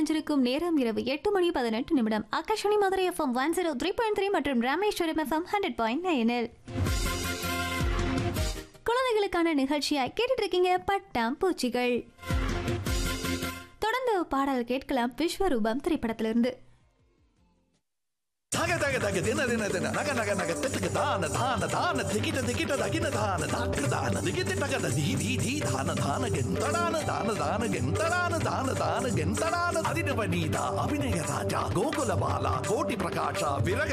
இணைஞ்சிருக்கும் நேரம் இரவு எட்டு மணி பதினெட்டு நிமிடம் Akashvani Madurai FM one zero three point three மற்றும் ராமேஸ்வரம் எஃப்எம் ஹண்ட்ரட் பாயிண்ட் நைனில் குழந்தைகளுக்கான நிகழ்ச்சியாய் கேட்டுட்டு இருக்கீங்க பட்டாம் பூச்சிகள் தொடர்ந்து பாடல் கேட்கலாம் விஸ்வரூபம் திரைப்படத்திலிருந்து தக தக தக தின தின தின நக நக நக திட்டுக்கு தான தான தான திகிட்ட திகிட்ட தகின தான தாக்கு தான திகிட்டு டக தி தி தி தான தான கெந்தடான தான தான கெந்தடான தான தான கெந்தடான அதினவனீதா அபிநய ராஜா கோகுல பாலா கோட்டி பிரகாஷ விரக